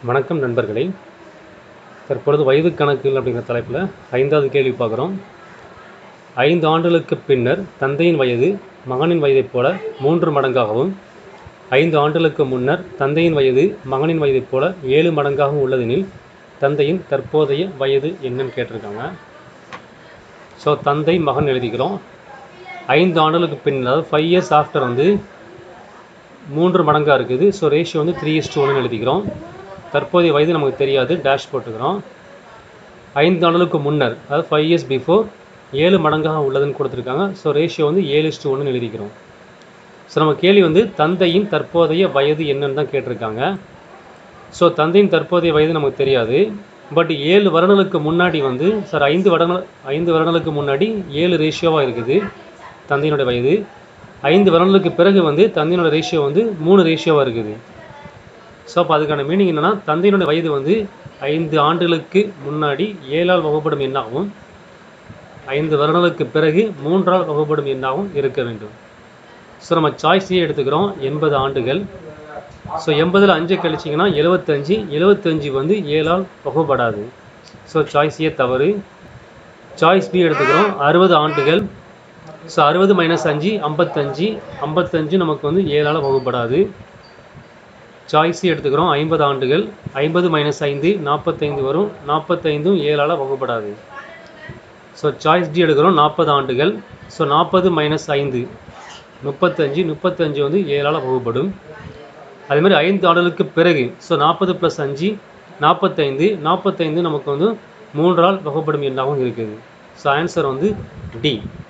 வணக்கம் நண்பர்களே தற்பொழுது வயது கணக்குகள் அப்படிங்கிற தலைப்பில் ஐந்தாவது கேள்வி பார்க்குறோம் ஐந்து ஆண்டுகளுக்கு பின்னர் தந்தையின் வயது மகனின் வயதைப் போல மூன்று மடங்காகவும் ஐந்து ஆண்டுகளுக்கு முன்னர் தந்தையின் வயது மகனின் வயதைப் போல ஏழு மடங்காகவும் உள்ளதெனில் தந்தையின் தற்போதைய வயது என்னன்னு கேட்டிருக்காங்க ஸோ தந்தை மகன் எழுதிக்கிறோம் ஐந்து ஆண்டுகளுக்கு பின் அதாவது ஃபைவ் இயர்ஸ் ஆஃப்டர் வந்து மூன்று மடங்காக இருக்குது ஸோ ரேஷியோ வந்து த்ரீ இஸ் ஒன்று எழுதிக்கிறோம் தற்போதைய வயது நமக்கு தெரியாது டேஷ் போட்டுக்கிறோம் ஐந்து ஆண்டுகளுக்கு முன்னர் அதாவது ஃபைவ் இயர்ஸ் பிஃபோர் ஏழு மடங்காக உள்ளதுன்னு கொடுத்துருக்காங்க ஸோ ரேஷியோ வந்து ஏழு இஸ்டு ஒன்று எழுதிக்கிறோம் ஸோ நம்ம கேள்வி வந்து தந்தையின் தற்போதைய வயது என்னன்னு தான் கேட்டிருக்காங்க ஸோ தந்தையின் தற்போதைய வயது நமக்கு தெரியாது பட் ஏழு வருடங்களுக்கு முன்னாடி வந்து சார் ஐந்து வருடங்கள் ஐந்து வருடங்களுக்கு முன்னாடி ஏழு ரேஷியோவாக இருக்குது தந்தையினுடைய வயது ஐந்து வருடங்களுக்கு பிறகு வந்து தந்தையினோட ரேஷியோ வந்து மூணு ரேஷியோவாக இருக்குது ஸோ அப்போ அதுக்கான மீனிங் என்னென்னா தந்தையினுடைய வயது வந்து ஐந்து ஆண்டுகளுக்கு முன்னாடி ஏழால் வகுப்படும் எண்ணாகவும் ஐந்து வருடங்களுக்கு பிறகு மூன்றால் வகுப்படும் எண்ணாகவும் இருக்க வேண்டும் ஸோ நம்ம சாய்ஸையே எடுத்துக்கிறோம் எண்பது ஆண்டுகள் ஸோ எண்பதில் அஞ்சு கழிச்சிங்கன்னா எழுபத்தஞ்சு எழுபத்தஞ்சு வந்து ஏழால் வகுப்படாது ஸோ சாய்ஸையே தவறு சாய்ஸ் பி எடுத்துக்கிறோம் அறுபது ஆண்டுகள் ஸோ அறுபது மைனஸ் அஞ்சு ஐம்பத்தஞ்சு ஐம்பத்தஞ்சு நமக்கு வந்து ஏழால் வகுப்படாது சாய்ஸ் எடுத்துக்கிறோம் ஐம்பது ஆண்டுகள் ஐம்பது மைனஸ் ஐந்து நாற்பத்தைந்து வரும் நாற்பத்தைந்தும் ஏழால் வகுப்படாது ஸோ சாய்ஸ் டி எடுக்கிறோம் நாற்பது ஆண்டுகள் ஸோ நாற்பது மைனஸ் ஐந்து முப்பத்தஞ்சு முப்பத்தஞ்சு வந்து ஏழால் வகுப்படும் அதேமாதிரி ஐந்து ஆண்டுகளுக்கு பிறகு ஸோ நாற்பது ப்ளஸ் அஞ்சு நாற்பத்தைந்து நாற்பத்தைந்து நமக்கு வந்து மூன்றால் வகுப்படும் எண்ணாகவும் இருக்குது ஸோ ஆன்சர் வந்து டி